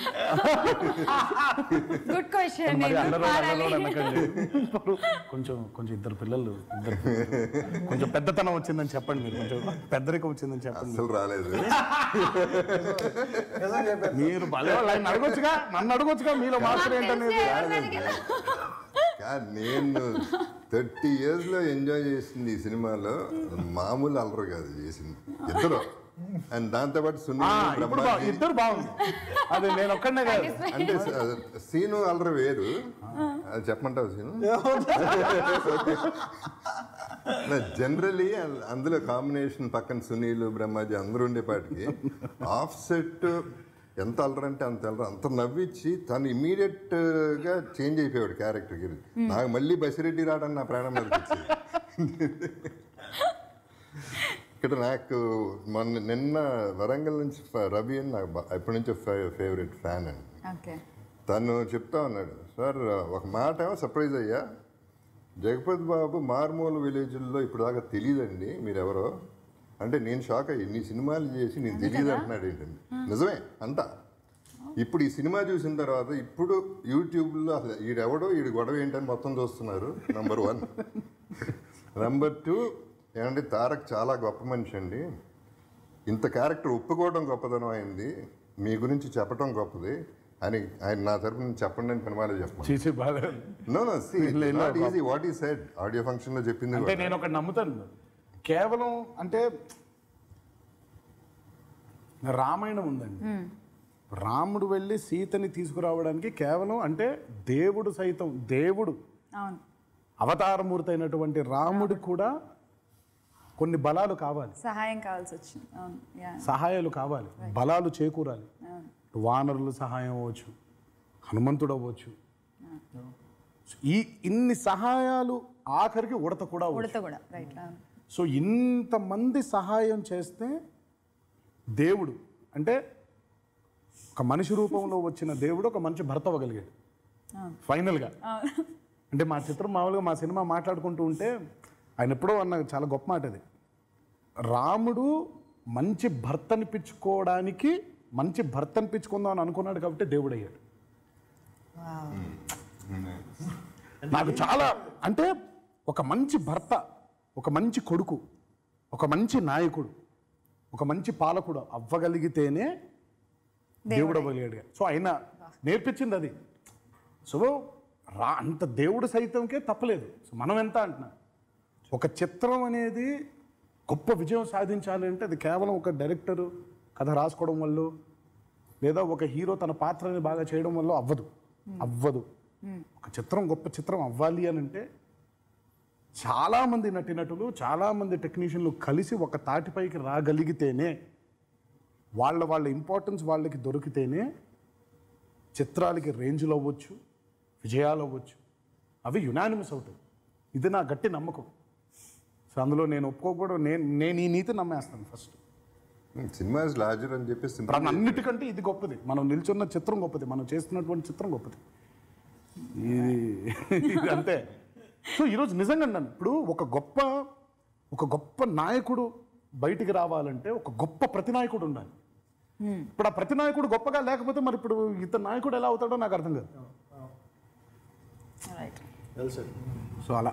గుడ్ క్వశ్చన్ మరి అన్నరోడు అన్నరోడు అనకండి పరువు. కొంచెం కొంచెం ఇద్దరు పిల్లలు ఇద్దరు పిల్లలు. కొంచెం పెద్దతనం వచ్చిందని చెప్పండి మీరు కొంచెం పెద్దరికం వచ్చిందని చెప్పండి అసలు రాలేదు నిజం చెప్పారు మీరు భలే వాళ్ళు ఆయన అడగొచ్చుగా నన్ను అడగొచ్చుగా మీలో మార్పులు ఏంటనేది కానీ నేను థర్టీ ఇయర్స్ లో ఎంజాయ్ చేసింది ఈ సినిమాలో మామూలు అలరు కాదు చేసింది ఇద్దరు అండ్ దాంతోపాటు ఆ, సునీల్ ఇప్పుడు బా- బ్రహ్మాజీ ఇద్దరు బాగుంది అది నేను ఒక్కడనే కాదు అంటే స- సీను అలరు వేరు అది చెప్పమంటావు సీను జనరలీ అందులో కాంబినేషన్ పక్కన సునీల్ బ్రహ్మాజీ అందరూ ఉండేపాటికి ఆఫ్ సెట్ ఎంత అలరంటే అంత అలరు అంత నవ్విచ్చి తను ఇమీడియట్ గా చేంజ్ అయిపోయాడు క్యారెక్టర్కి నాకు మళ్ళీ బసిరెడ్డి రావడానికి నా ప్రాణం మీదకి వచ్చింది ఇక్కడ నాకు మొన్న నిన్న వరంగల్ నుంచి ఫ- రవి అని నాకు బా- ఎప్పటి నుంచో ఫేవరెట్ ఫ్యాన్ అండి ఓకే తను చెప్తా ఉన్నాడు సార్ ఒక మాట ఏమో సర్ప్రైజ్ అయ్యా జగపతి బాబు మార్మూల విలేజ్లో ఇప్పుడు దాకా తెలియదండి మీరెవరో అంటే నేను షాక్ అయ్యి నీ సినిమాలు చేసి నేను తెలియదు అంటున్నాడు ఏంటండి నిజమే అంట ఇప్పుడు ఈ సినిమా చూసిన తర్వాత ఇప్పుడు యూట్యూబ్లో అసలు ఈడెవడో ఈడు గొడవ ఏంటని మొత్తం చూస్తున్నారు నంబర్ వన్ నంబర్ టూ ఏమంటే తారక్ చాలా గొప్ప మనిషి అండి ఇంత క్యారెక్టర్ ఒప్పుకోవడం గొప్పదనం అయింది మీ గురించి చెప్పడం గొప్పది అని ఆయన నా తరపు నుంచి చెప్పండి అని పనిమాలే చెప్పండి చేసి బాగా no no see not easy what he said audio function లో చెప్పింది అంటే కూడా. నేను ఒకటి నమ్ముతాను కేవలం అంటే రామాయణం ఉందండి రాముడు వెళ్ళి సీతని తీసుకురావడానికి కేవలం అంటే దేవుడు సైతం దేవుడు అవును అవతారమూర్తి అయినటువంటి రాముడు కూడా కొన్ని బలాలు కావాలి సహాయం కావాల్సి వచ్చింది అవును యా సహాయాలు కావాలి బలాలు చేకూరాలి అవును వానరుల సహాయం అవ్వచ్చు హనుమంతుడు అవ్వచ్చు ఈ ఇన్ని సహాయాలు ఆఖరికి ఉడత కూడా అవ్వచ్చు ఉడత కూడా రైట్ అవును సో ఇంతమంది సహాయం చేస్తే దేవుడు అంటే ఒక మనిషి రూపంలో వచ్చిన దేవుడు ఒక మంచి భర్త అవ్వగలిగాడు ఫైనల్గా అంటే మా చిత్రం మామూలుగా మా సినిమా మాట్లాడుకుంటూ ఉంటే ఆయన ఎప్పుడో అన్న చాలా గొప్ప మాట అది రాముడు మంచి భర్త అనిపించుకోవడానికి మంచి భర్త అనిపించుకుందాం అని అనుకున్నాడు కాబట్టి దేవుడు అయ్యాడు నాకు చాలా అంటే ఒక మంచి భర్త ఒక మంచి కొడుకు ఒక మంచి నాయకుడు ఒక మంచి పాలకుడు అవ్వగలిగితేనే దేవుడు అవ్వగలిగాడు సో ఆయన నేర్పించింది అది సో రా అంత దేవుడు సైతంకే తప్పలేదు సో మనం ఎంత అంటున్నా ఒక చిత్రం అనేది గొప్ప విజయం సాధించాలి అంటే అది కేవలం ఒక డైరెక్టరు కథ రాసుకోవడం వల్ల లేదా ఒక హీరో తన పాత్రని బాగా చేయడం వల్ల అవ్వదు అవ్వదు ఒక చిత్రం గొప్ప చిత్రం అవ్వాలి అని అంటే చాలామంది నటినటులు చాలామంది టెక్నీషియన్లు కలిసి ఒక తాటిపైకి రాగలిగితేనే వాళ్ళ వాళ్ళ ఇంపార్టెన్స్ వాళ్ళకి దొరికితేనే చిత్రాలకి రేంజ్లు అవ్వచ్చు విజయాలు అవ్వచ్చు అవి యునానిమస్ అవుతాయి ఇది నా గట్టి నమ్మకం సో అందులో నేను ఒప్పుకోకూడదు నేను నేను ఈ నీతి నమ్మేస్తాను ఫస్ట్ సినిమా ఇస్ లార్జర్ అని చెప్పి simple ఇప్పుడు అన్నిటికంటే ఇది గొప్పది మనం నిల్చున్న చిత్రం గొప్పది మనం చేస్తున్నటువంటి చిత్రం గొప్పది ఇది ఇది అంతే సో ఈరోజు నిజంగా నన్ను ఇప్పుడు ఒక గొప్ప ఒక గొప్ప నాయకుడు బయటికి రావాలంటే ఒక గొప్ప ప్రతినాయకుడు ఉండాలి ఇప్పుడు ఆ ప్రతినాయకుడు గొప్పగా లేకపోతే మరి ఇప్పుడు ఇతను నాయకుడు ఎలా అవుతాడో నాకు అర్థం కాదు రైట్ తెలుసు సో అలా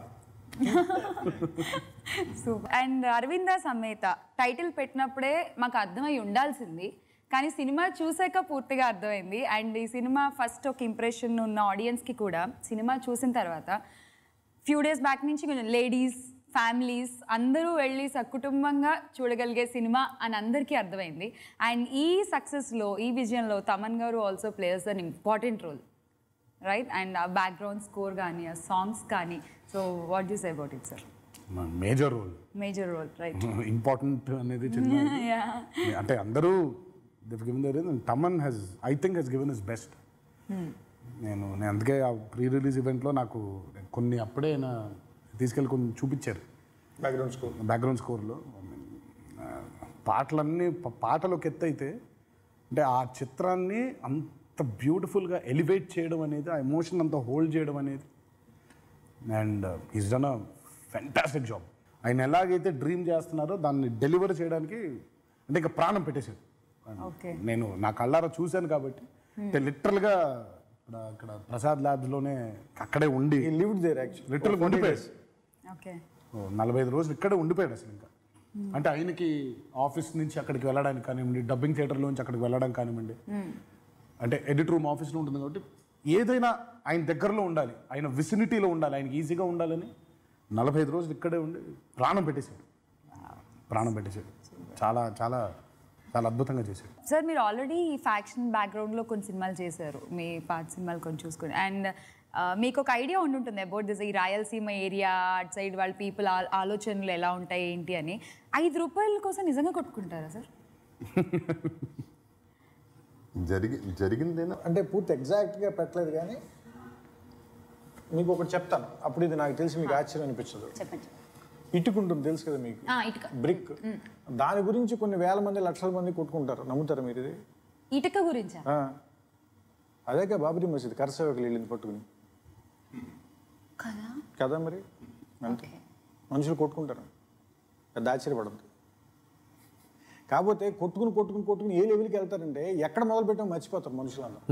సూపర్ అండ్ అరవింద సమేత టైటిల్ పెట్టినప్పుడే మాకు అర్థమై ఉండాల్సింది కానీ సినిమా చూసాక పూర్తిగా అర్థమైంది అండ్ ఈ సినిమా ఫస్ట్ ఒక ఇంప్రెషన్ ఉన్న ఆడియన్స్కి కూడా సినిమా చూసిన తర్వాత ఫ్యూ డేస్ బ్యాక్ నుంచి కొంచెం లేడీస్ ఫ్యామిలీస్ అందరూ వెళ్ళి సకుటుంబంగా చూడగలిగే సినిమా అని అందరికీ అర్థమైంది అండ్ ఈ సక్సెస్లో ఈ విజయంలో తమన్ గారు also players an important role right and ఆ బ్యాక్గ్రౌండ్ స్కోర్ కానీ ఆ సాంగ్స్ కానీ so what you say about it sir major role major role right important అనేది చిన్న అంటే అందరూ they've given their Thaman has I think he's given is best నేను నేను అందుకే ఆ ప్రీ రిలీజ్ ఈవెంట్లో నాకు కొన్ని అప్పుడే నా తీసుకెళ్ళి కొన్ని చూపించారు బ్యాక్గ్రౌండ్ స్కోర్ బ్యాక్గ్రౌండ్ స్కోర్లో పాటలన్నీ ప- పాటలు ఒక ఎత్తు అయితే అంటే ఆ చిత్రాన్ని అంత బ్యూటిఫుల్గా ఎలివేట్ చేయడం అనేది ఆ ఎమోషన్ అంతా హోల్డ్ చేయడం అనేది and is done a fantastic job ఆయన ఎలాగైతే డ్రీమ్ చేస్తున్నారో దాన్ని డెలివర్ చేయడానికి అంటే ఇంకా ప్రాణం పెట్టేశాడు ఓకే నేను నా కళ్ళారా చూశాను కాబట్టి అంటే లిటరల్గా ఇక్కడ ఇక్కడ ప్రసాద్ ల్యాబ్స్లోనే అక్కడే ఉండి ఈ లివ్డ్ దేర్ యాక్చువల్లీ లిటరల్గా ఉండిపోయాడు ఓకే ఓ నలభై ఐదు రోజులు ఇక్కడే ఉండిపోయాడు అసలు ఇంకా అంటే ఆయనకి ఆఫీస్ నుంచి అక్కడికి వెళ్ళడానికి కానివ్వండి డబ్బింగ్ థియేటర్లో నుంచి అక్కడికి వెళ్ళడానికి కానివ్వండి అంటే ఎడిట్ రూమ్ ఆఫీస్లో ఉంటుంది కాబట్టి ఏదైనా ఆయన దగ్గరలో ఉండాలి ఆయన విసినిటీలో ఉండాలి ఆయనకి ఈజీగా ఉండాలని నలభై ఐదు రోజులు ఇక్కడే ఉండి ప్రాణం పెట్టేశాడు ప్రాణం పెట్టేశాడు చాలా చాలా చాలా అద్భుతంగా చేశాడు సార్ మీరు ఆల్రెడీ ఫ్యాక్షన్ బ్యాక్గ్రౌండ్లో కొన్ని సినిమాలు చేశారు మీ పాత సినిమాలు కొన్ని చూసుకుని అండ్ మీకు ఒక ఐడియా ఉండుంటుంది అబౌట్ దిస్ ఈ రాయలసీమ ఏరియా అటు సైడ్ వాళ్ళ పీపుల్ ఆలోచనలు ఎలా ఉంటాయి ఏంటి అని ఐదు రూపాయల కోసం నిజంగా కొట్టుకుంటారా సార్ జరిగి జరిగిందేనా అంటే పూర్తి ఎగ్జాక్ట్గా పెట్టలేదు కానీ మీకు ఒకటి చెప్తాను అప్పుడు ఇది నాకు తెలిసి మీకు ఆశ్చర్యం అనిపించదు చెప్పండి ఇటుక ఉంటుంది తెలుసు కదా మీకు ఆ, ఇటుక బ్రిక్ దాని గురించి కొన్ని వేల మంది లక్షల మంది కొట్టుకుంటారు నమ్ముతారా మీరు ఇది ఇటుక గురించా ఆ. అదేగా బాబరీ మసీద్ కరసేవకులు వెళ్ళింది పట్టుకుని కదా కదా మరి అంతే మనుషులు కొట్టుకుంటారు పెద్ద ఆశ్చర్యపడద్దు కాకపోతే కొట్టుకుని కొట్టుకుని కొట్టుకుని ఏ లెవెల్కి వెళ్తారంటే ఎక్కడ మొదలు పెట్టామో మర్చిపోతారు మనుషులందరూ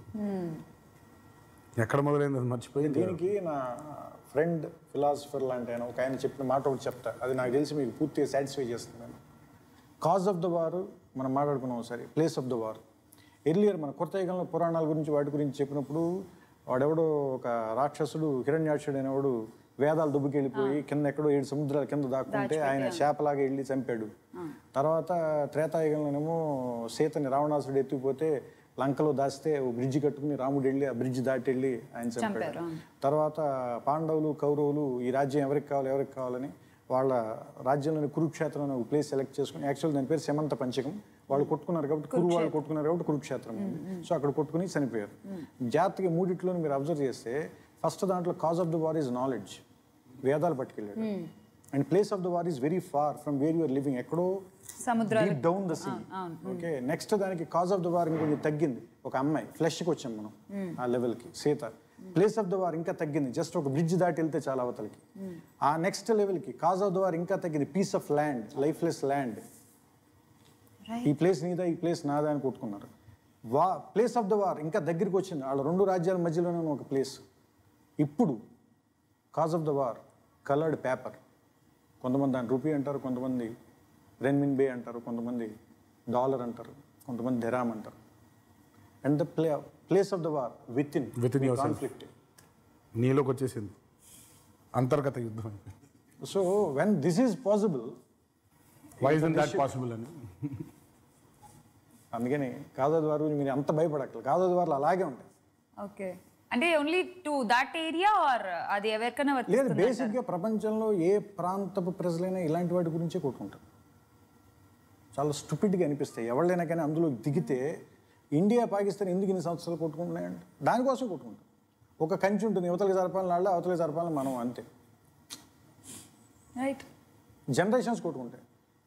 ఎక్కడ మొదలైంది అది మర్చిపోయి దీనికి నా ఫ్రెండ్ ఫిలాసఫర్ లాంటి ఆయన ఒక ఆయన చెప్పిన మాట ఒకటి చెప్తా అది నాకు తెలిసి మీకు పూర్తిగా సాటిస్ఫై చేస్తుంది కాజ్ ఆఫ్ ద వార్ మనం మాట్లాడుకున్నాం ఒకసారి place of the war earlier మన కొత్త యుగంలో పురాణాల గురించి వాటి గురించి చెప్పినప్పుడు వాడెవడో ఒక రాక్షసుడు హిరణ్యాక్షుడు అనేవాడు వేదాలు దుబ్బుకెళ్ళిపోయి కింద ఎక్కడో ఏడు సముద్రాల కింద దాక్కుంటే ఆయన శాపలాగా వెళ్ళి చంపాడు తర్వాత త్రేతాయుగంలోనేమో సీతని రావణాసుడు ఎత్తిపోతే లంకలో దాస్తే ఓ బ్రిడ్జి కట్టుకుని రాముడు వెళ్ళి ఆ బ్రిడ్జ్ దాటి వెళ్ళి ఆయన చంపాడు చంపారు, అవును. తర్వాత పాండవులు కౌరవులు ఈ రాజ్యం ఎవరికి కావాలి ఎవరికి కావాలని వాళ్ళ రాజ్యంలోని కురుక్షేత్రం అనే ఒక ప్లేస్ సెలెక్ట్ చేసుకుని యాక్చువల్ దాని పేరు సెమంత పంచకం వాళ్ళు కొట్టుకున్నారు కాబట్టి కురు వాళ్ళు కొట్టుకున్నారు కాబట్టి కురుక్షేత్రం ఉంది సో అక్కడ కొట్టుకుని చనిపోయారు జాగ్రత్తగా మూడిట్లోని మీరు అబ్జర్వ్ చేస్తే ఫస్ట్ దాంట్లో cause of the war is knowledge వేదాలు పట్టుకెళ్ళాడు and place of the war is very far from where you're living ఎక్కడో సముద్రాలు down the sea okay next దానికి కాజ్ ఆఫ్ ద వార్ ఇంకొంచెం తగ్గింది ఒక అమ్మాయి ఫ్లెష్కి వచ్చాం మనం ఆ లెవెల్కి Sita place of the war ఇంకా తగ్గింది జస్ట్ ఒక బ్రిడ్జ్ దాటి వెళ్తే చాలా అవతలకి ఆ నెక్స్ట్ లెవెల్కి కాజ్ ఆఫ్ ద వార్ ఇంకా తగ్గింది peace of land lifeless land ఈ ప్లేస్ నీదా ఈ ప్లేస్ నాదా అని కొట్టుకున్నారు వా ప్లేస్ ఆఫ్ ద వార్ ఇంకా దగ్గరికి వచ్చింది వాళ్ళ రెండు రాజ్యాల మధ్యలోనే ఉన్న ఒక ప్లేస్ ఇప్పుడు cause of the war coloured paper కొంతమంది దాని రూపీ అంటారు కొంతమంది రెన్మిన్ బే అంటారు కొంతమంది డాలర్ అంటారు కొంతమంది ధెరామ్ అంటారు and the play place of the war with in Within yourself. Conflict నీలోకి వచ్చేసింది అంతర్గత యుద్ధం so when this is possible why is that possible అని అందుకని కాదోది వారు మీరు అంత భయపడక్కలు కాదోది వారు అలాగే ఉంటాయి ఓకే అంటే only to that area or అది ఎవరికైనా లేదు వర్తిస్తుంది బేసిక్గా ప్రపంచంలో ఏ ప్రాంతపు ప్రజలైనా ఇలాంటి వాటి గురించే కొట్టుకుంటారు చాలా స్టూపిడ్గా అనిపిస్తాయి ఎవరినైనా కానీ అందులో దిగితే ఇండియా పాకిస్తాన్ ఎందుకు ఇన్ని సంవత్సరాలు కొట్టుకుంటున్నాయంటే దానికోసం కొట్టుకుంటాం ఒక కంచి ఉంటుంది యువతలకి జరపాలని వాళ్ళు అవతలకి జరపాలని మనం అంతే రైట్ జనరేషన్స్ కొట్టుకుంటాయి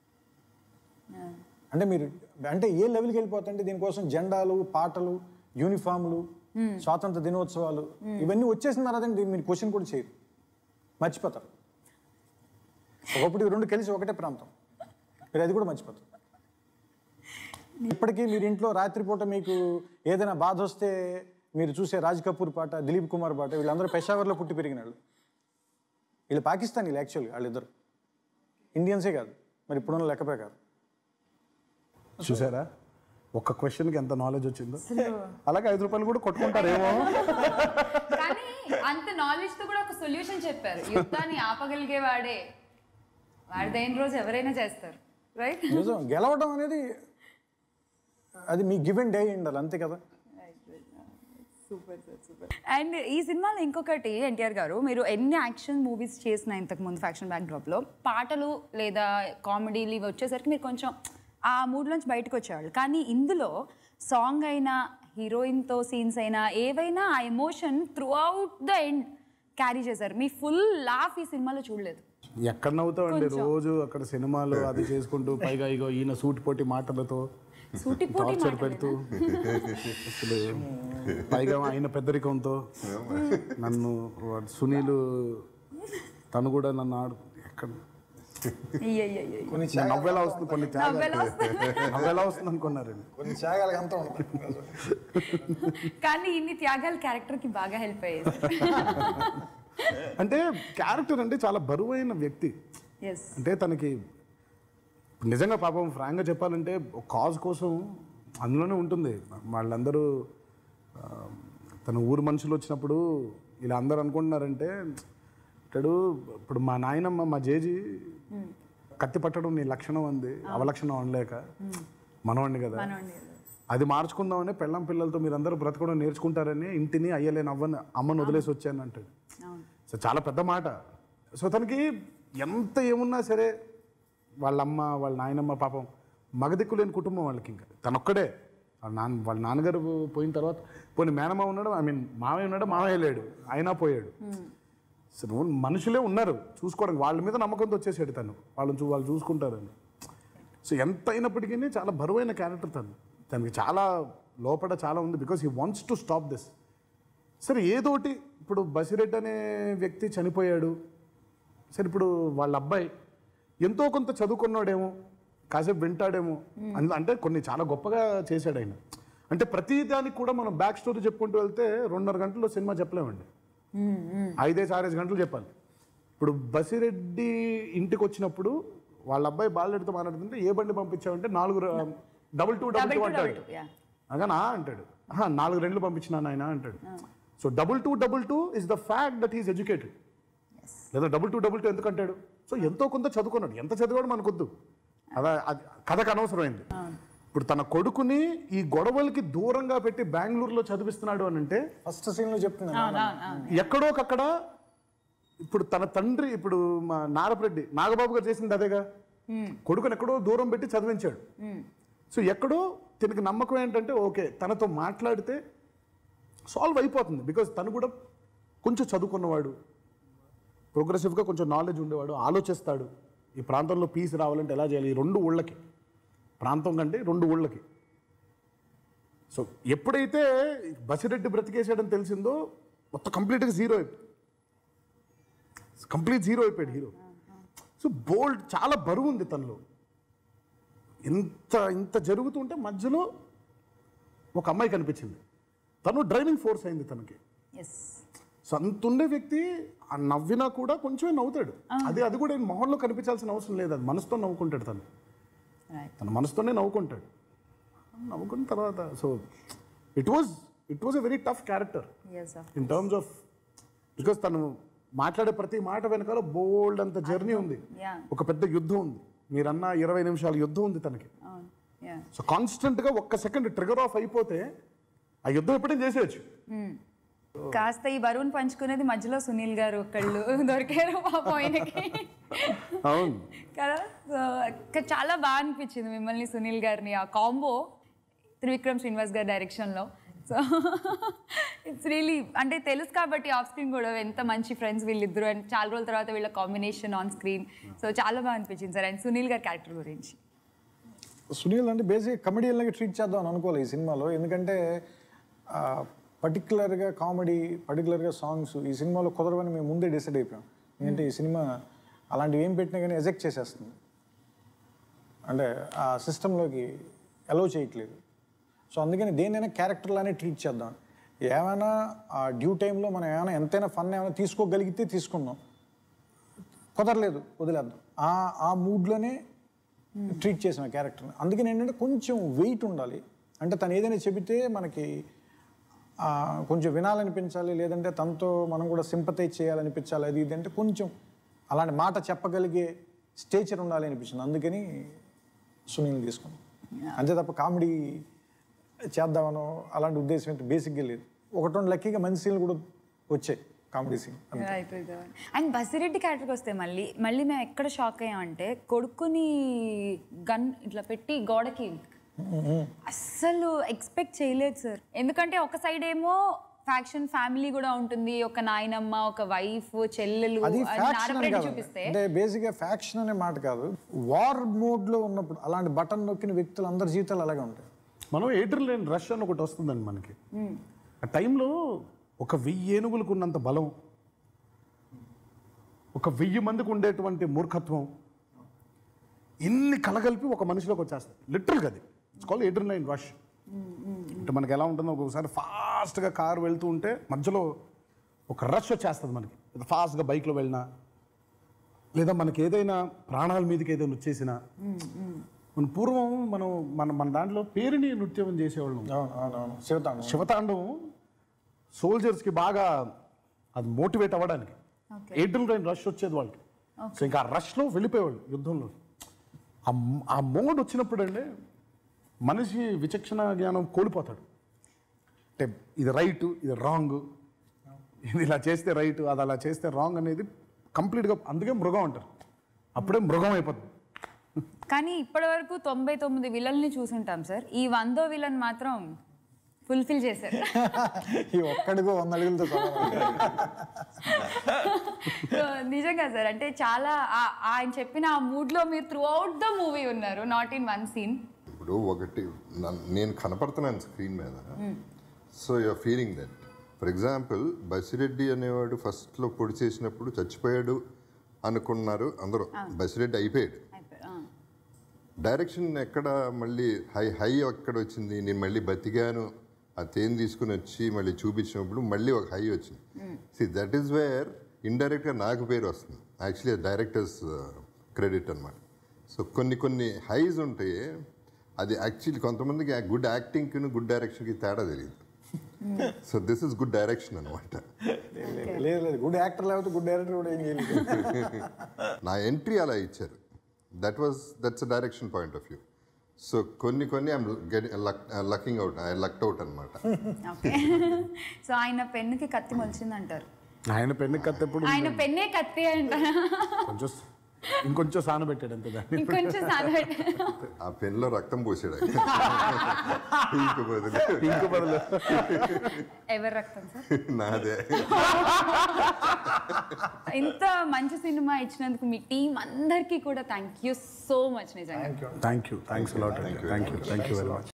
అంటే మీరు అంటే ఏ లెవెల్కి వెళ్ళిపోతుంటే దీనికోసం జెండాలు పాటలు యూనిఫామ్లు స్వాతంత్ర దినోత్సవాలు ఇవన్నీ వచ్చేసిన తర్వాత దీన్ని మీరు క్వశ్చన్ కూడా చేయరు మర్చిపోతారు ఒకప్పుడు ఇవి రెండు కలిసి ఒకటే ప్రాంతం మీరు అది కూడా మర్చిపోతారు ఇప్పటికీ మీరు ఇంట్లో రాత్రిపూట మీకు ఏదైనా బాధ వస్తే మీరు చూసే రాజ్ కపూర్ పాట దిలీప్ కుమార్ పాట వీళ్ళందరూ పెషావర్లో పుట్టి పెరిగిన వాళ్ళు వీళ్ళు పాకిస్తానీలు యాక్చువల్గా వాళ్ళిద్దరు ఇండియన్సే కాదు మరి ఇప్పుడున్న లెక్క ప్రకారం చూసారా ఒక్క క్వశ్చన్కి ఎంత నాలెడ్జ్ వచ్చిందో అలాగే ఐదు రూపాయలు కూడా కొట్టుకుంటారేమో కానీ అంత నాలెడ్జ్ తో కూడా ఒక సొల్యూషన్ చెప్పారు యుద్ధాన్ని ఆపగలిగే వాడే వాడిదైన రోజు ఎవరైనా చేస్తారు రైట్ నిజం గెలవడం అనేది అది మీ గివెన్ డే ఉండాలి అంతే కదా సూపర్ సార్ సూపర్ అండ్ ఈ సినిమాలో ఇంకొకటి ఎన్టీఆర్ గారు మీరు ఎన్ని యాక్షన్ మూవీస్ చేసిన ఇంతకు ముందు ఫ్యాక్షన్ బ్యాక్డ్రాప్లో పాటలు లేదా కామెడీలు ఇవి వచ్చేసరికి మీరు కొంచెం ఆ మూడ్లోంచి బయటకు వచ్చేవాళ్ళు కానీ ఇందులో సాంగ్ అయినా హీరోయిన్తో సీన్స్ అయినా ఏవైనా ఆ emotion throughout the end carry చేశారు మీ ఫుల్ లాఫ్ ఈ సినిమాలో చూడలేదు ఎక్కడ నవ్వుతామండి రోజు అక్కడ సినిమాలు అది చేసుకుంటూ పైగా ఇగో ఈయన సూటి పోటీ మాటలతో సూటిపోటి టార్చర్ పెడుతూ అసలు పైగా ఆయన పెద్దరికంతో నన్ను వాడు సునీల్ తను కూడా నన్ను ఆడు ఎక్కడ అయ్యయ్యయ్య. కొన్ని నవ్వెలా వస్తుంది కొన్ని త్యాగాలు నవ్వెలా వస్తుంది. నవ్వెలా వస్తుంది అనుకున్నారండి కొన్ని త్యాగాలకు అంతా ఉంటుంది కానీ ఇన్ని త్యాగాలు క్యారెక్టర్కి బాగా హెల్ప్ అయ్యేది అంటే క్యారెక్టర్ అంటే చాలా బరువైన వ్యక్తి ఎస్ అంటే తనకి నిజంగా పాపం ఫ్రాంక్గా చెప్పాలంటే ఒక కాజ్ కోసం అందులోనే ఉంటుంది వాళ్ళందరూ ఆ, తన ఊరు మనుషులు వచ్చినప్పుడు ఇలా అందరూ అనుకుంటున్నారంటే ఇతడు ఇప్పుడు మా నాయనమ్మ మా జేజీ కత్తి పట్టడం నీ లక్షణం అంది అవలక్షణం అనలేక మనవాడిని కదా అది మార్చుకుందామని పెళ్ళం పిల్లలతో మీరందరూ బ్రతకడం నేర్చుకుంటారని ఇంటిని అయ్యలేని అవ్వని అమ్మని వదిలేసి వచ్చాను అంటాడు సో చాలా పెద్ద మాట సో తనకి ఎంత ఏమున్నా సరే వాళ్ళ అమ్మ వాళ్ళ నాయనమ్మ పాపం మగదిక్కు లేని కుటుంబం వాళ్ళకి ఇంకా తనొక్కడే వాళ్ళ నాన్న వాళ్ళ నాన్నగారు పోయిన తర్వాత పోనీ మేనమ్మ ఉన్నాడు ఐ మీన్ మామయ్య ఉన్నాడు మామయ్య లేడు అయినా పోయాడు సో నువ్వు మనుషులే ఉన్నారు చూసుకోవడానికి వాళ్ళ మీద నమ్మకంతో వచ్చేసాడు తను వాళ్ళని చూ వాళ్ళు చూసుకుంటారని సో ఎంత అయినప్పటికీ చాలా బరువైన క్యారెక్టర్ తను తనకి చాలా లోపల చాలా ఉంది because he wants to stop this సరే ఏదోటి ఇప్పుడు బసిరెడ్డి అనే వ్యక్తి చనిపోయాడు సరే ఇప్పుడు వాళ్ళ అబ్బాయి ఎంతో కొంత చదువుకున్నాడేమో కాసేపు వింటాడేమో అంద- అంటే కొన్ని చాలా గొప్పగా చేశాడు ఆయన అంటే ప్రతి దానికి కూడా మనం బ్యాక్ స్టోరీ చెప్పుకుంటూ వెళ్తే రెండున్నర గంటల్లో సినిమా చెప్పలేమండి ఐదేసి ఆరేసి గంటలు చెప్పాలి ఇప్పుడు బసిరెడ్డి ఇంటికి వచ్చినప్పుడు వాళ్ళ అబ్బాయి బాలరెడ్డితో మాట్లాడుతుంటే ఏ బండి పంపించావంటే నాలుగు డబుల్ టూ డబుల్ టూ అంటాడు yeah. అగానా అంటాడు "ఆహా, నాలుగు రెండ్లు పంపించిన నాయన అంటాడు so double two double two is the fact that is educated లేదా డబుల్ టూ డబుల్ టూ ఎందుకు అంటాడు సో ఎంతో కొంత చదువుకున్నాడు ఎంత చదివాడు మనకొద్దు అదా అది కథకు అనవసరమైంది ఇప్పుడు తన కొడుకుని ఈ గొడవలకి దూరంగా పెట్టి బెంగళూరులో చదివిస్తున్నాడు అని అంటే ఫస్ట్ సీన్లో చెప్తున్నాను ఎక్కడోకక్కడ ఇప్పుడు తన తండ్రి ఇప్పుడు మా నారపరెడ్డి నాగబాబు గారు చేసింది అదేగా కొడుకుని ఎక్కడో దూరం పెట్టి చదివించాడు సో ఎక్కడో తనకి నమ్మకం ఏంటంటే ఓకే తనతో మాట్లాడితే సాల్వ్ అయిపోతుంది బికాజ్ తను కూడా కొంచెం చదువుకున్నవాడు ప్రోగ్రెసివ్గా కొంచెం నాలెడ్జ్ ఉండేవాడు ఆలోచిస్తాడు ఈ ప్రాంతంలో పీస్ రావాలంటే ఎలా చేయాలి ఈ రెండు ఊళ్ళకి ప్రాంతం కంటే రెండు ఊళ్ళకి సో ఎప్పుడైతే బసిరెడ్డి బ్రతికేసాడని తెలిసిందో మొత్తం కంప్లీట్గా జీరో అయిపోయింది కంప్లీట్ జీరో అయిపోయాడు హీరో సో బోల్డ్ చాలా బరువు ఉంది తనలో ఇంత ఇంత జరుగుతుంటే మధ్యలో ఒక అమ్మాయి కనిపించింది తను డ్రైవింగ్ ఫోర్స్ అయింది తనకి ఎస్ సో అంత ఉండే వ్యక్తి ఆ నవ్వినా కూడా కొంచెమే నవ్వుతాడు అది అది కూడా ఏం మొహంలో కనిపించాల్సిన అవసరం లేదు అది మనసుతో నవ్వుకుంటాడు తను రైట్ తన మనసుతోనే నవ్వుకుంటాడు నవ్వుకున్న తర్వాత so it was it was a very tough character yes sir in terms of because తను మాట్లాడే ప్రతి మాట వెనకాల బోల్డ్ అంత జర్నీ ఉంది యా ఒక పెద్ద యుద్ధం ఉంది మీరన్న ఇరవై నిమిషాల యుద్ధం ఉంది తనకి అవును యా సో కాన్స్టెంట్గా ఒక్క సెకండ్ ట్రిగర్ ఆఫ్ అయిపోతే ఆ యుద్ధం ఎప్పుడైనా చేసేయచ్చు కాస్త ఈ బరువును పంచుకునేది మధ్యలో సునీల్ గారు ఒకళ్ళు దొరికారు పాపం ఆయనకి అవును కదా సో ఇంకా చాలా బాగా అనిపించింది మిమ్మల్ని సునీల్ గారిని ఆ కాంబో త్రివిక్రమ్ శ్రీనివాస్ గారి డైరెక్షన్లో సో ఇట్స్ రియలీ అంటే తెలుసు కాబట్టి ఆఫ్ స్క్రీన్ కూడా ఎంత మంచి ఫ్రెండ్స్ వీళ్ళిద్దరు అండ్ చాలా రోజుల తర్వాత వీళ్ళ కాంబినేషన్ ఆన్ స్క్రీన్ సో చాలా బాగా అనిపించింది సార్ అండ్ సునీల్ గారి క్యారెక్టర్ గురించి సునీల్ అంటే బేసిక్ కమెడియన్ లాగా ట్రీట్ చేద్దాం అని అనుకోవాలి ఈ సినిమాలో ఎందుకంటే పర్టికులర్గా కామెడీ పర్టికులర్గా సాంగ్స్ ఈ సినిమాలో కుదరవని మేము ముందే డిసైడ్ అయిపోయాం ఎందుకంటే ఈ సినిమా అలాంటివి ఏం పెట్టినా కానీ ఎజెక్ట్ చేసేస్తుంది అంటే ఆ సిస్టంలోకి అలో చేయట్లేదు సో అందుకని దేనైనా క్యారెక్టర్లానే ట్రీట్ చేద్దాం ఏమైనా ఆ డ్యూ టైంలో మనం ఏమైనా ఎంతైనా ఫన్ ఏమైనా తీసుకోగలిగితే తీసుకుందాం కుదరలేదు వదిలేద్దాం ఆ ఆ మూడ్లోనే ట్రీట్ చేసిన క్యారెక్టర్ని అందుకని ఏంటంటే కొంచెం వెయిట్ ఉండాలి అంటే తను ఏదైనా చెబితే మనకి ఆ, కొంచెం వినాలనిపించాలి లేదంటే తనతో మనం కూడా సింపతైజ్ చేయాలనిపించాలి అది ఇది అంటే కొంచెం అలాంటి మాట చెప్పగలిగే స్టేచర్ ఉండాలి అనిపించింది అందుకని సునీల్ తీసుకున్నాం అంతే తప్ప కామెడీ చేద్దామనో అలాంటి ఉద్దేశం అయితే బేసిక్గా లేదు ఒకటి రెండు లక్కీగా మంచి సీన్లు కూడా వచ్చాయి కామెడీ సీన్ అండ్ బసిరెడ్డి క్యారెక్టర్కి వస్తే మళ్ళీ మళ్ళీ మేము ఎక్కడ షాక్ అయ్యామంటే కొడుకుని గన్ ఇట్లా పెట్టి గోడకి అస్సలు ఎక్స్పెక్ట్ చేయలేదు సార్ ఎందుకంటే ఒక సైడ్ ఏమో ఫ్యాక్షన్ ఫ్యామిలీ కూడా ఉంటుంది ఒక నాయనమ్మ ఒక వైఫ్ చెల్లెలు అది అని ఫ్యాక్షన్ అని నానబెట్టి కాదు చూపిస్తే అంటే బేసిక్గా ఫ్యాక్షన్ అనే మాట కాదు వార్ మోడ్లో ఉన్నప్పుడు అలాంటి బటన్ నొక్కిన వ్యక్తులు అందరి జీవితాలు అలాగే ఉంటాయి మనం ఏటర్ లేని రష్ అని ఒకటి వస్తుందండి మనకి ఆ టైంలో ఒక వెయ్యి ఏనుగులకు ఉన్నంత బలం ఒక వెయ్యి మందికి ఉండేటువంటి మూర్ఖత్వం ఇన్ని కలగలిపి ఒక మనిషిలోకి వచ్చేస్తుంది లిటరల్గా అది it's call either line rush అంటే మనకి ఎలా ఉంటుందో ఒక్కొక్కసారి ఫాస్ట్గా కారు వెళ్తూ ఉంటే మధ్యలో ఒక రష్ వచ్చేస్తుంది మనకి ఫాస్ట్గా బైక్లో వెళ్ళినా లేదా మనకి ఏదైనా ప్రాణాల మీదకి ఏదైనా వచ్చేసినా మన పూర్వం మనం మన మన దాంట్లో పేరుని నృత్యం చేసేవాళ్ళం అవును అవును అవును శివతాండం శివతాండవం సోల్జర్స్కి బాగా అది మోటివేట్ అవ్వడానికి ఏడ్రిల్ రైన్ రష్ వచ్చేది వాళ్ళకి సో ఇంకా ఆ రష్లో వెళ్ళిపోయేవాళ్ళు యుద్ధంలో ఆ మ్- ఆ మోడ్ వచ్చినప్పుడు అండి మనిషి విచక్షణ జ్ఞానం కోల్పోతాడు అంటే ఇది రైట్ ఇది రాంగ్ ఇది ఇలా చేస్తే రైట్ అది అలా చేస్తే రాంగ్ అనేది కంప్లీట్గా అందుకే మృగం అంటారు అప్పుడే మృగం అయిపోతుంది కానీ ఇప్పటి వరకు తొంభై తొమ్మిది విలన్ని చూసుంటాం సార్ ఈ వందో విలన్ మాత్రం ఫుల్ఫిల్ చేశారు ఈ ఒక్కడికో వంద అడుగులతో సమానం So, నిజంగా సార్ అంటే చాలా ఆ- ఆయన చెప్పిన ఆ మూడ్లో మీరు త్రూ అవుట్ ద మూవీ ఉన్నారు నాట్ ఇన్ వన్ సీన్ ఇప్పుడు ఒకటి నన్- నేను కనపడుతున్నాను స్క్రీన్ మీద so you're feeling that for example Basireddy అనేవాడు ఫస్ట్లో పొడి చేసినప్పుడు చచ్చిపోయాడు అనుకున్నారు అందరూ బసిరెడ్డి అయిపోయాడు డైరెక్షన్ ఎక్కడ మళ్ళీ హై హై ఎక్కడ వచ్చింది నేను మళ్ళీ బతికాను ఆ తేను తీసుకుని వచ్చి మళ్ళీ చూపించినప్పుడు మళ్ళీ ఒక హై వచ్చింది సి దట్ ఈస్ వేర్ ఇండైరెక్ట్గా నాకు పేరు వస్తుంది యాక్చువల్లీ డైరెక్టర్స్ క్రెడిట్ అన్నమాట సో కొన్ని కొన్ని హైస్ ఉంటాయి అది యాక్చువల్లీ కొంతమందికి గుడ్ యాక్టింగ్కి గుడ్ డైరెక్షన్కి తేడా తెలియదు so this is good direction అనమాట లేదు లేదు గుడ్ యాక్టర్ లేకపోతే గుడ్ డైరెక్టర్ కూడా ఏం చేయలేదు నా ఎంట్రీ అలా ఇచ్చారు that was that's direction point of view so కొన్ని కొన్ని I'm lucking out I lucked out అనమాట ఓకే సో ఆయన పెన్నుకి కత్తి మొలిచిందంటారు ఆయన పెన్ను కత్తి ఎప్పుడు ఆయన పెన్నే కత్తి అంట కొంచెం ఇంకొంచెం సాన పెట్టాడు అంతే దాన్ని ఇంకొంచెం సాధపెట్ట ఆ పెన్లో రక్తం పోసాడు ఆయన. ఇంక బదులు ఇంకో బదులు ఎవరు రక్తం సార్ నాదే ఇంత మంచి సినిమా ఇచ్చినందుకు మీ టీం అందరికీ కూడా థ్యాంక్ యూ సో మచ్ నిజంగా thank you thanks lot thank you thank you very much